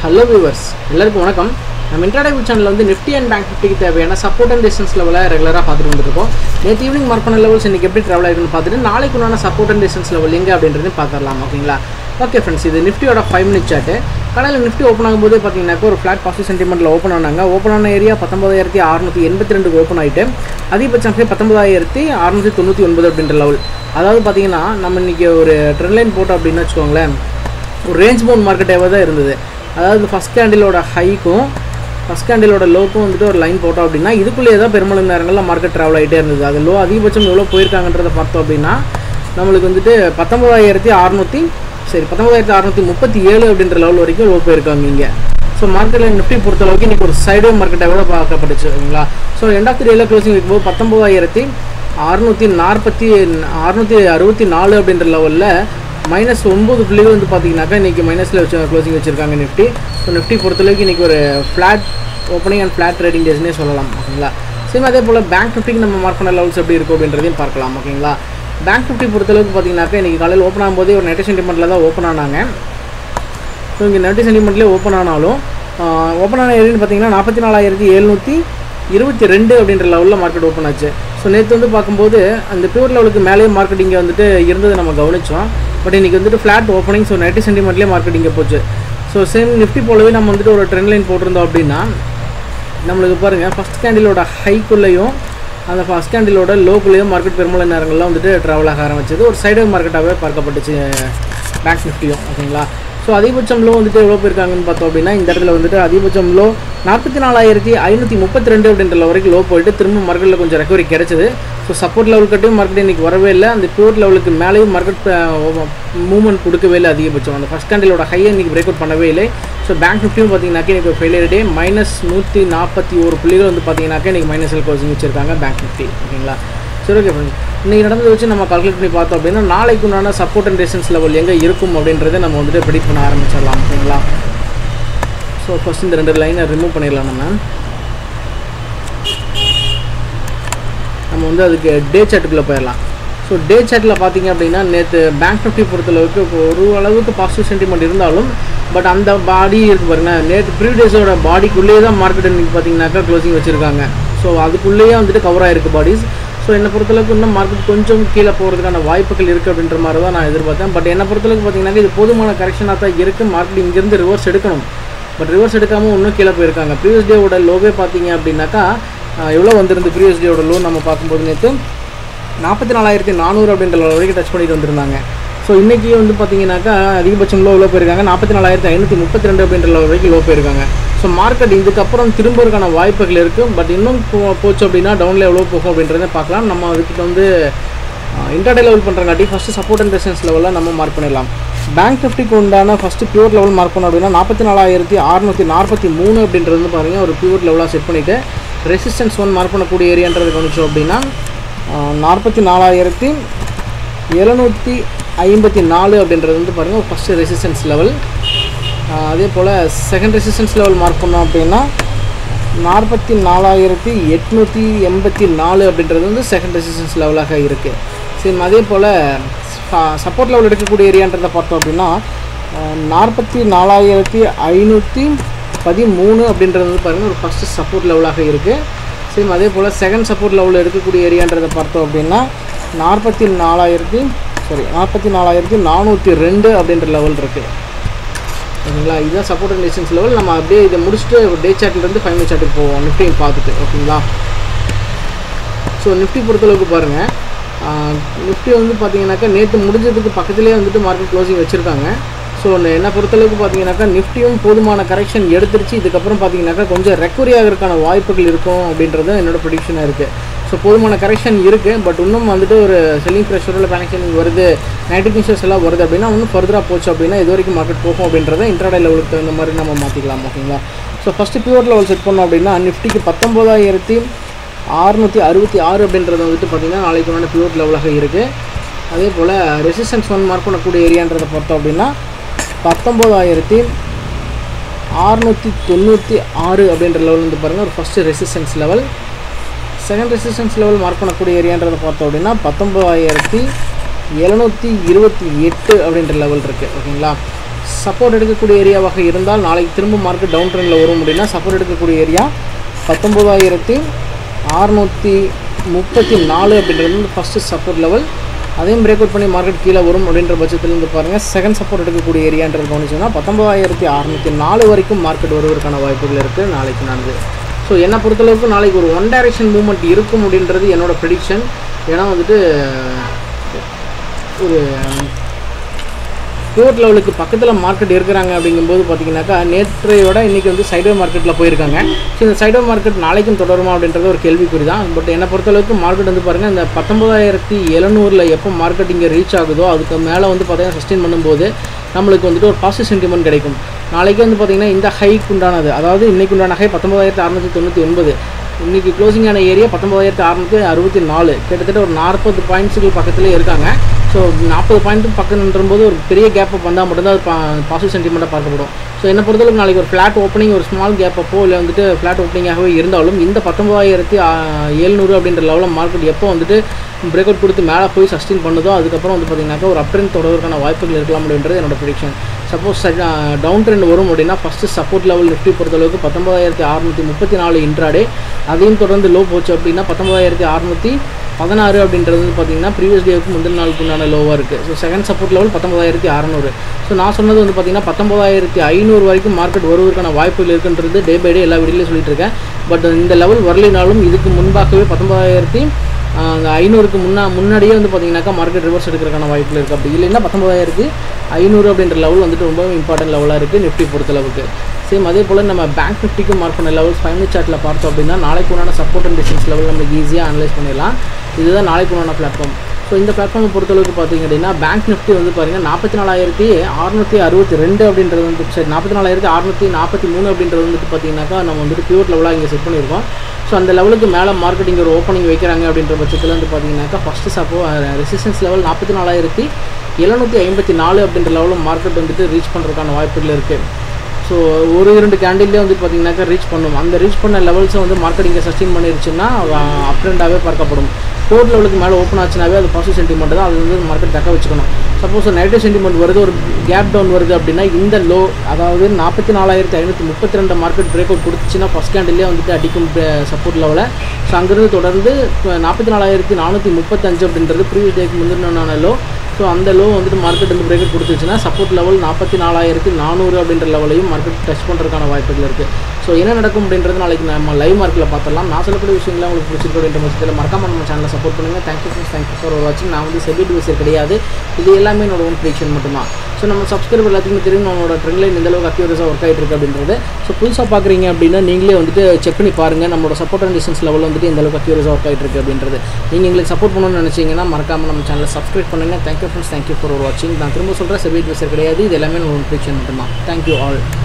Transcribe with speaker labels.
Speaker 1: hello viewers எல்லாருக்கும் வணக்கம் நம்ம இன்ட்ராடேபிள் சேனலில் வந்து நிஃப்டி அண்ட் பேங்க் நிஃப்டிக்கு தேவையான சப்போர்ட் அண்ட் டிஸ்டன்ஸ் லெவலில் ரெகுலராக பார்த்துட்டு வந்துருக்கோம் நேற்று ஈவினிங் மார்க் பண்ண லெவல்ஸ் இன்றைக்கி எப்படி ட்ராவல் ஆகிருக்குன்னு பார்த்துட்டு நாளைக்கு உண்டான சப்போர்ட் அண்ட் டிஸ்டன்ஸ் லெவல் எங்கே அப்படின்றதையும் பார்த்துடலாம் ஓகேங்களா ஓகே ஃப்ரெண்ட்ஸ் இது நிஃப்டியோட ஃபைவ் மினிட் சாட்டு கடையில் நிஃப்டி ஓப்பன் ஆகும்போது பார்த்தீங்கன்னாக்கா ஒரு ஃப்ளாட் பாசிட்டிவ் சென்டிமெண்ட்டில் ஓப்பன் ஆனாங்க ஓப்பன் ஆன ஏரியா பத்தொம்பதாயிரத்தி அறுநூற்றி எண்பத்தி ரெண்டுக்கு ஓப்பன் ஆகிட்டு அதிகபட்சம் பத்தொன்பதாயிரத்தி அறுநூற்றி தொண்ணூற்றி ஒன்பது அப்படின்ற லெவல் அதாவது பார்த்தீங்கன்னா நம்ம இன்றைக்கி ஒரு ட்ரெண்ட் லைன் போட்டோம் அப்படின்னு வச்சுக்கோங்களேன் ஒரு ரேஞ்ச் பவுண்ட் மார்க்கெட்டாகவே தான் இருந்தது அதாவது ஃபஸ்ட் கேண்டிலோட ஹைக்கும் ஃபஸ்ட் கேண்டிலோட லோக்கும் வந்துட்டு ஒரு லைன் போட்டோம் அப்படின்னா இதுக்குள்ளேயே தான் பெரும்பாலும் நேரங்களில் மார்க்கெட் ட்ராவல் ஆகிட்டே இருந்தது அது லோ அதிகபட்சம் எவ்வளோ போயிருக்காங்கன்றதை பார்த்தோம் அப்படின்னா நம்மளுக்கு வந்துட்டு பத்தொம்பதாயிரத்தி அறநூற்றி சரி பத்தொம்பதாயிரத்தி அறநூற்றி முப்பத்தி ஏழு அப்படின்ற லெவல் வரைக்கும் லோ போயிருக்காங்க இங்கே ஸோ மார்க்கெட்டில் நிஃப்டி பொறுத்தளவுக்கு இன்றைக்கி ஒரு சைடு மார்க்கெட்டாக தான் பார்க்கப்பட்டுச்சு ஓகேங்களா ஸோ எண்ட் ஆஃப் தி டேயில் க்ளோசிங் வைக்கும்போது பத்தொம்பதாயிரத்தி அறுநூற்றி நாற்பத்தி அறுநூற்றி அறுபத்தி நாலு அப்படின்ற லெவலில் மைனஸ் ஒம்பது புள்ளிகள் வந்து பார்த்தீங்கன்னாக்கா இன்றைக்கி மைனஸில் வச்சு க்ளோசிங் வச்சுருக்காங்க நிஃப்டி ஸோ நிஃப்டி பொறுத்தளவுக்கு இன்றைக்கி ஒரு flat opening and flat trading டேஸ்னே சொல்லலாம் ஓகேங்களா சேம் அதே போல் பேங்க் நிஃப்டிக்கு நம்ம மார்க் பண்ண லெவல்ஸ் எப்படி இருக்கும் அப்படின்றதையும் பார்க்கலாம் ஓகேங்களா பேங்க் நிஃப்டி பொறுத்தளவுக்கு பார்த்தீங்கன்னாக்கா இன்றைக்கி காலையில் ஓப்பன் ஆகும்போதே ஒரு நெட் சென்டிமெண்ட்டில் தான் ஓப்பன் ஆனாங்க ஸோ இங்கே நெட் சென்டிமெண்ட்லேயே ஓப்பன் ஆனாலும் ஓப்பன் ஆன ஏரியான்னு பார்த்தீங்கன்னா நாற்பத்தி நாலாயிரத்தி எழுநூற்றி இருபத்தி ரெண்டு அப்படின்ற லெவலில் மார்க்கெட் ஓப்பன் ஆச்சு ஸோ நேற்று வந்து பார்க்கும்போது அந்த பியூர் லெவலுக்கு மேலேயே மார்க்கெட் இங்கே வந்துட்டு இருந்ததை நம்ம கவனித்தோம் பட் இன்றைக்கி வந்துட்டு ஃப்ளாட் ஓப்பனிங் ஸோ நைன்ட்டி சென்டிமெண்ட்லேயே மார்க்கெட் இங்கே போச்சு ஸோ சேம் நிஃப்டி போலவே நம்ம வந்துட்டு ஒரு ட்ரெண்ட் லைன் போட்டிருந்தோம் அப்படின்னா நம்மளுக்கு பாருங்கள் ஃபஸ்ட் கேண்டிலோட ஹைக்குள்ளேயும் அந்த ஃபஸ்ட் கேண்டிலோட லோக்குள்ளேயும் மார்க்கெட் பெரும்பாலான நேரங்களில் வந்துட்டு ட்ராவல் ஆக ஆரம்பிச்சது ஒரு சைடு மார்க்கெட்டாகவே பார்க்கப்பட்டுச்சு பேங்க் நிஃப்டியும் ஓகேங்களா ஸோ அதிகபட்சம் லோ வந்துட்டு எவ்வளோ போயிருக்காங்கன்னு பார்த்தோம் அப்படின்னா இந்த இடத்துல வந்துட்டு அதிகபட்சம் லோ நாற்பத்தி நாலாயிரத்தி ஐநூற்றி முப்பத்தி ரெண்டு அப்படின்ற வரைக்கும் லோ போயிட்டு திரும்ப மார்க்கெட்டில் கொஞ்சம் ரெக்கவரி கிடச்சிது ஸோ சப்போர்ட் லெவல் கட்டையும் மார்க்கெட் இன்றைக்கி வரவே இல்லை அந்த பியூர் லெவலுக்கு மேலேயும் மார்க்கெட் மூவ்மெண்ட் கொடுக்கவே இல்லை அதிகபட்சம் அந்த ஃபஸ்ட் கேண்டிலோட ஹையை இன்றைக்கி பிரேக் அவுட் பண்ணவே இல்லை ஸோ பேங்க் நிஃப்டியும் பார்த்தீங்கன்னாக்கா இன்றைக்கி ஃபெயிலியர் டே மைனஸ் நூற்றி நாற்பத்தி ஒரு புள்ளிகள் வந்து பார்த்தீங்கன்னாக்கா இன்றைக்கி மைனஸில் கோச்சிங் வச்சிருக்காங்க பேங்க் நிஃப்டி ஓகேங்களா சரி ஓகே ஃப்ரெண்ட்ஸ் இன்றைக்கி நடந்ததை வச்சு நம்ம கால்குலேட் பண்ணி பார்த்தோம் அப்படின்னா நாளைக்கு உண்டான சப்போர்ட் அண்ட் ரெசன்ஸ் லெவல் எங்கே இருக்கும் அப்படின்றத நம்ம வந்துட்டு ப்ரெடிக்ட் பண்ண ஆரம்பிச்சிடலாம் ஓகேங்களா ஸோ ஃபஸ்ட் இந்த ரெண்டு லைனை ரிமூவ் பண்ணிடலாம் நம்ம நம்ம வந்து அதுக்கு டே சார்ட்டுக்குள்ளே போயிடலாம் ஸோ டே சார்ட்டில் பார்த்தீங்க அப்படின்னா நேற்று பேங்க் நிஃப்டி பொறுத்தளவுக்கு ஒரு அளவுக்கு பாசிட்டிவ் சென்டிமெண்ட் இருந்தாலும் பட் அந்த பாடி இருக்குது பாருங்கள் நேற்று ப்ரீவியஸோட பாடிக்குள்ளேயே தான் மார்க்கெட் இன்றைக்கி பார்த்தீங்கன்னாக்கா க்ளோசிங் வச்சுருக்காங்க ஸோ அதுக்குள்ளேயே வந்துட்டு கவர் ஆகிருக்கு பாடிஸ் ஸோ என்னை பொறுத்தளவுக்கு இன்னும் மார்க்கெட் கொஞ்சம் கீழே போகிறதுக்கான வாய்ப்புகள் இருக்குது அப்படின்ற மாதிரி தான் நான் எதிர்பார்த்தேன் பட் என்னை பொறுத்தளவுக்கு பார்த்தீங்கன்னா இது போதுமான கரெக்ஷனாக தான் இருக்குது மார்க்கெட் இங்கேருந்து ரிவர்ஸ் எடுக்கணும் பட் ரிவர்ஸ் எடுக்காமல் இன்னும் கீழே போயிருக்காங்க ப்ரீவியஸ் டேவோட லோவே பார்த்தீங்க அப்படின்னாக்கா எவ்வளோ வந்திருந்து ப்ரீவியஸ் டேவோட லோ நம்ம பார்க்கும்போது நேற்று நாற்பத்தி நாலாயிரத்தி நானூறு அப்படின்ற லெவல் வரைக்கும் டச் பண்ணிட்டு வந்திருந்தாங்க ஸோ இன்றைக்கி வந்து பார்த்தீங்கன்னாக்கா அதிகபட்சம் லோ லோ போயிருக்காங்க நாற்பத்தி நாலாயிரத்தி ஐநூற்றி முப்பத்தி ரெண்டு அப்படின்ற லெவல் வரைக்கும் லோ போயிருக்காங்க ஸோ மார்க்கெட் இதுக்கப்புறம் திரும்பறதுக்கான வாய்ப்புகள் இருக்குது பட் இன்னும் போ போச்சு அப்படின்னா டவுனில் எவ்வளோ போகும் அப்படின்றத பார்க்கலாம் நம்ம அதுக்கு வந்து இன்டர்டே லெவல் பண்ணுறங்காட்டி ஃபஸ்ட்டு சப்போர்ட் அண்ட் ரெசன்ஸ் லெவலில் நம்ம மார்க் பண்ணிடலாம் பேங்க் நிஃப்டிக்கு உண்டான ஃபஸ்ட்டு பியூர் லெவல் மார்க் பண்ணோம் அப்படின்னா நாற்பத்தி நாலாயிரத்தி அறுநூற்றி நாற்பத்தி மூணு அப்படின்றது வந்து பாருங்கள் ஒரு பியூர் லெவலாக செட் பண்ணிவிட்டு ரெசிஸ்டன்ஸ் ஒன் மார்க் பண்ணக்கூடிய ஏரியான்றது கவனிச்சோம் அப்படின்னா நாற்பத்தி நாலாயிரத்தி எழுநூற்றி ஐம்பத்தி நாலு அப்படின்றது வந்து பாருங்கள் ஃபஸ்ட்டு ரெசிஸ்டன்ஸ் லெவல் அதே போல் செகண்ட் ரெசிஸ்டன்ஸ் லெவல் மார்க் பண்ணோம் அப்படின்னா நாற்பத்தி நாலாயிரத்தி எட்நூற்றி எண்பத்தி நாலு அப்படின்றது வந்து செகண்ட் ரெசிஸ்டன்ஸ் லெவலாக இருக்குது சரி அதே போல் சப்போர்ட் லெவல் எடுக்கக்கூடிய ஏரியான்றதை பார்த்தோம் அப்படின்னா நாற்பத்தி நாலாயிரத்தி ஐநூற்றி பதிமூணு அப்படின்றது வந்து பாருங்கள் ஒரு ஃபஸ்ட்டு சப்போர்ட் லெவலாக இருக்குது சேம் அதே போல் செகண்ட் சப்போர்ட் லெவலில் இருக்கக்கூடிய ஏரியான்றதை பார்த்தோம் அப்படின்னா நாற்பத்தி நாலாயிரத்தி சாரி நாற்பத்தி நாலாயிரத்தி நானூற்றி ரெண்டு அப்படின்ற லெவல் இருக்குது ஓகேங்களா இதுதான் சப்போர்ட் அண்ட் ரெசிஸ்டன்ஸ் லெவல் நம்ம அப்படியே இதை முடிச்சுட்டு டே சார்ட்லேருந்து ஃபைனல் சார்ட்டுக்கு போவோம் நிஃப்டியும் பார்த்துட்டு ஓகேங்களா ஸோ நிஃப்டி பொறுத்தளவுக்கு பாருங்கள் நிஃப்டி வந்து பார்த்தீங்கன்னாக்கா நேற்று முடிஞ்சதுக்கு பக்கத்துலேயே வந்துட்டு மார்க்கெட் க்ளோசிங் வச்சுருக்காங்க ஸோ என்னை பொறுத்தளவுக்கு பார்த்தீங்கன்னாக்கா நிஃப்டியும் போதுமான கரெக்ஷன் எடுத்துருச்சு இதுக்கப்புறம் பார்த்தீங்கன்னாக்கா கொஞ்சம் ரெக்கவரி ஆகிறதுக்கான வாய்ப்புகள் இருக்கும் அப்படின்றது என்னோட ப்ரொடிக்ஷனாக இருக்குது ஸோ போதுமான கரெக்ஷன் இருக்குது பட் இன்னும் வந்துட்டு ஒரு செல்லிங் ப்ரெஷரில் பேனிக் வருது நைன்டி நியூஸஸ் எல்லாம் வருது அப்படின்னா இன்னும் ஃபர்தராக போச்சு அப்படின்னா இது வரைக்கும் மார்க்கெட் போகும் அப்படின்றத இன்டர்டே லெவலுக்கு தகுந்த மாதிரி நம்ம மாற்றிக்கலாம் ஓகேங்களா so first pure level set பண்ணோம் அப்படின்னா நிஃப்டிக்கு பத்தொம்போதாயிரத்தி அறுநூற்றி அறுபத்தி ஆறு அப்படின்றது வந்துட்டு பார்த்திங்கன்னா நாளைக்கு உண்டான பியூர் லெவலாக இருக்குது அதே போல் ரெசிஸ்டன்ஸ் ஒன் மார்க் பண்ணக்கூடிய ஏரியான்றதை பார்த்தோம் அப்படின்னா பத்தொம்போதாயிரத்தி அறுநூற்றி தொண்ணூற்றி ஆறு அப்படின்ற லெவல் வந்து பாருங்கள் ஒரு first resistance level second resistance level mark பண்ணக்கூடிய ஏரியான்றதை பார்த்தோம் அப்படின்னா பத்தொம்போதாயிரத்தி எழுநூற்றி இருபத்தி எட்டு அப்படின்ற லெவல் இருக்குது ஓகேங்களா சப்போர்ட் எடுக்கக்கூடிய ஏரியாவாக இருந்தால் நாளைக்கு திரும்ப மார்க்கெட் டவுன் ட்ரெண்டில் வரும் அப்படின்னா சப்போர்ட் எடுக்கக்கூடிய ஏரியா பத்தொம்போதாயிரத்தி அறநூற்றி முப்பத்தி நாலு அப்படின்றது வந்து ஃபஸ்ட்டு சப்போர்ட் லெவல் அதையும் பிரேக் அவுட் பண்ணி மார்க்கெட் கீழே வரும் அப்படின்ற பட்சத்தில் இருந்து பாருங்கள் செகண்ட் சப்போர்ட் எடுக்கக்கூடிய ஏரியான்றது கவனிச்சோன்னா பத்தொம்பதாயிரத்தி அறநூற்றி நாலு வரைக்கும் மார்க்கெட் வருவதற்கான வாய்ப்புகள் இருக்குது நாளைக்கு நான்கு ஸோ என்னை பொறுத்தளவுக்கு நாளைக்கு ஒரு ஒன் டைரக்ஷன் மூவ்மெண்ட் இருக்கும் அப்படின்றது என்னோட ப்ரெடிக்ஷன் ஏன்னா வந்துட்டு ஒரு பியூர் லெவலுக்கு பக்கத்தில் மார்க்கெட் இருக்கிறாங்க அப்படிங்கும்போது பார்த்தீங்கன்னாக்கா நேற்றையோட இன்றைக்கி வந்து சைடோ மார்க்கெட்டில் போயிருக்காங்க ஸோ இந்த சைடோ மார்க்கெட் நாளைக்கும் தொடருமா அப்படின்றது ஒரு கேள்விக்குறி தான் பட் என்னை பொறுத்தளவுக்கு மார்க்கெட் வந்து பாருங்கள் இந்த பத்தொம்பதாயிரத்தி எழுநூறில் எப்போ மார்க்கெட் இங்கே ரீச் ஆகுதோ அதுக்கு மேலே வந்து பார்த்தீங்கன்னா சஸ்டெயின் பண்ணும்போது நம்மளுக்கு வந்துட்டு ஒரு பாசிட்டிவ் சென்டிமெண்ட் கிடைக்கும் நாளைக்கு வந்து பார்த்திங்கன்னா இந்த ஹைக்கு உண்டானது அதாவது இன்றைக்கு உண்டான ஹை பத்தொம்பதாயிரத்தி அறநூற்றி தொண்ணூற்றி ஒன்பது இன்றைக்கி க்ளோசிங் ஆன ஏரியா பத்தொம்பதாயிரத்தி அறநூற்றி அறுபத்தி நாலு கிட்டத்தட்ட ஒரு நாற்பது பாயிண்ட்ஸுக்கு பக்கத்துலேயே இருக்காங்க ஸோ நாற்பது பாயிண்ட்டு பக்கம் போது ஒரு பெரிய கேப் அப் வந்தால் மட்டும்தான் அது பா பாசிட்டிவ் சென்டிமெண்ட்டாக பார்க்கப்படும் ஸோ என்னை பொறுத்தளவுக்கு நாளைக்கு ஒரு ஃப்ளாட் ஓப்பனிங் ஒரு ஸ்மால் கேப் அப்போ இல்லை வந்துட்டு ஃப்ளாட் ஓப்பனிங்காகவே இருந்தாலும் இந்த பத்தொம்பதாயிரத்தி எழுநூறு அப்படின்ற லெவலில் மார்க்கெட் எப்போ வந்துட்டு பிரேக் அவுட் கொடுத்து மேலே போய் சஸ்டெயின் பண்ணுதோ அதுக்கப்புறம் வந்து பார்த்திங்கனாக்கா ஒரு அப் ட்ரெண்ட் தொடர்வதற்கான வாய்ப்புகள் இருக்கலாம் அப்படின்றது என்னோட ப்ரிடிக்ஷன் சப்போஸ் டவுன் ட்ரெண்ட் வரும் அப்படின்னா ஃபஸ்ட்டு சப்போர்ட் லெவல் நிஃப்டி பொறுத்தளவுக்கு பத்தொம்பதாயிரத்தி அறுநூற்றி முப்பத்தி நாலு இன்ட்ராடே அதையும் தொடர்ந்து லோ போச்சு அப்படின்னா பத்தொம்பதாயிரத்தி அறுநூற்றி பதினாறு அப்படின்றது வந்து பார்த்தீங்கன்னா ப்ரீவியஸ் டேவுக்கு முந்தின நாளுக்கு உண்டான லோவாக இருக்குது ஸோ செகண்ட் சப்போர்ட் லெவல் பத்தொம்பதாயிரத்தி அறநூறு ஸோ நான் சொன்னது வந்து பார்த்தீங்கன்னா பத்தொம்பதாயிரத்தி ஐநூறு வரைக்கும் மார்க்கெட் வருவதற்கான வாய்ப்புகள் இருக்குன்றது டே பை டே எல்லா வீடியோலையும் சொல்லிட்டு இருக்கேன் பட் இந்த லெவல் வரலினாலும் இதுக்கு முன்பாகவே பத்தொம்பதாயிரத்தி அந்த ஐநூறுக்கு முன்னா முன்னாடியே வந்து பார்த்தீங்கன்னாக்கா மார்க்கெட் ரிவர்ஸ் எடுக்கிறதுக்கான வாய்ப்புகள் இருக்குது அப்படி இல்லைன்னா பத்தொம்பதாயிரத்தி ஐநூறு அப்படின்ற லெவல் வந்துட்டு ரொம்ப இம்பார்ட்டன்ட் லெவலாக இருக்குது நிஃப்டி பொறுத்தளவுக்கு சேம் அதே போல் நம்ம பேங்க் நிஃப்டிக்கு மார்க் பண்ண லெவல்ஸ் ஃபைவ் மினிட் சார்ட்டில் பார்த்தோம் அப்படின்னா நாளைக்கு உண்டான சப்போர்ட் அண்ட் டிஸ்டன்ஸ் லெவல் நம்மளுக்கு ஈஸியாக அனலைஸ் பண்ணிடலாம் இதுதான் நாளைக்கு உண்டான பிளாட்ஃபார்ம் ஸோ இந்த பிளாட்ஃபார்மை பொறுத்தளவுக்கு பார்த்தீங்க அப்படின்னா பேங்க் நிஃப்டி வந்து பார்த்தீங்கன்னா நாற்பத்தி நாலாயிரத்தி அறுநூற்றி அறுபத்தி ரெண்டு அப்படின்றது வந்து சரி நாற்பத்தி நாலாயிரத்தி அறுநூற்றி நாற்பத்தி மூணு அப்படின்றது வந்துட்டு பார்த்தீங்கன்னாக்கா நம்ம வந்துட்டு பியூர் லெவலாக இங்கே செட் பண்ணியிருக்கோம் ஸோ அந்த லெவலுக்கு மேலே மார்க்கெட்டிங் ஒரு ஓப்பனிங் வைக்கிறாங்க அப்படின்ற பட்சத்தில் வந்து பார்த்தீங்கன்னாக்கா ஃபஸ்ட்டு சப்போ ரெசிஸ்டன்ஸ் லெவல் நாற்பத்தி நாலாயிரத்தி எழுநூற்றி ஐம்பத்தி நாலு அப்படின்ற லெவலில் மார்க்கெட் வந்துட்டு ரீச் பண்ணுறதுக்கான வாய்ப்புகள் இருக்குது ஸோ ஒரு இரண்டு கேண்டில்லே வந்து பார்த்தீங்கன்னாக்கா ரீச் பண்ணும் அந்த ரீச் பண்ண லெவல்ஸை வந்து மார்க்கெட் இங்கே சஸ்டெயின் பண்ணிருச்சுன்னா அப் ட்ரெண்டாகவே பார்க்கப்படும் ஃபோர்த் லெவலுக்கு மேலே ஓப்பன் ஆச்சுனாவே அது பாசிட்டிவ் சென்டிமெண்ட் தான் அது வந்து மார்க்கெட் தக்க வச்சுக்கணும் சப்போஸ் நெகட்டிவ் சென்டிமெண்ட் வருது ஒரு கேப் டவுன் வருது அப்படின்னா இந்த லோ அதாவது நாற்பத்தி நாலாயிரத்தி ஐநூற்றி முப்பத்தி ரெண்டு மார்க்கெட் பிரேக் அவுட் கொடுத்துச்சுன்னா ஃபஸ்ட் கேண்டிலே வந்துட்டு அடிக்கும் சப்போர்ட் லெவலில் ஸோ அங்கேருந்து தொடர்ந்து நாற்பத்தி நாலாயிரத்தி நானூற்றி முப்பத்தஞ்சு அப்படின்றது ப்ரீவியஸ் டேக்கு முந்தின லோ ஸோ அந்த லோ வந்துட்டு மார்க்கெட் வந்து பிரேக் கொடுத்துச்சுன்னா சப்போர்ட் லெவல் நாற்பத்தி நாலாயிரத்தி நானூறு அப்படின்ற லெவலையும் மார்க்கெட் டச் பண்ணுறதுக்கான வாய்ப்புகள் இருக்குது ஸோ என்ன நடக்கும் அப்படின்றது நாளைக்கு நம்ம லைவ் மார்க்கில் பார்த்துடலாம் நான் சொல்லக்கூடிய விஷயங்களை உங்களுக்கு பிடிச்சிருக்கு அப்படின்ற பட்சத்தில் மறக்காம நம்ம சேனலை சப்போர்ட் பண்ணுங்கள் தேங்க்யூ ஃப்ரெண்ட்ஸ் தேங்க்யூ ஃபார் வாட்சிங் நான் வந்து செபி டிவிசர் கிடையாது இது எல்லாமே என்னோட ஓன் ப்ரிடிக்ஷன் மட்டும்தான் ஸோ நம்ம சப்ஸ்கிரைபர் எல்லாத்துக்குமே தெரியும் நம்மளோட ட்ரெண்ட் லைன் இந்த அளவுக்கு அக்யூரஸாக ஒர்க் ஆகிட்டு இருக்கு அப்படின்றது ஸோ புதுசாக பார்க்குறீங்க அப்படின்னா நீங்களே வந்துட்டு செக் பண்ணி பாருங்கள் நம்மளோட சப்போர்ட் அண்ட் டிஸ்டன்ஸ் லெவல் வந்துட்டு இந்த அளவுக்கு அக்யூரஸாக ஒர்க் ஆகிட்டு இருக்கு அப்படின்றது நீங்கள் எங்களுக்கு சப்போர்ட் பண்ணணும்னு நினச்சிங்கன்னா மறக்காம நம்ம சேனலை சப்ஸ்கிரைப் பண்ணுங்கள் தேங்க்யூ ஃப்ரெண்ட்ஸ் தேங்க்யூ ஃபார் வாட்சிங் நான் திரும்ப சொல்கிறேன் செபி டிவிசர் கிடையாது இது எல்லாமே என்னோட ப்ரிடிக்ஷன் மட்டும்தான் தேங்க்யூ ஆல்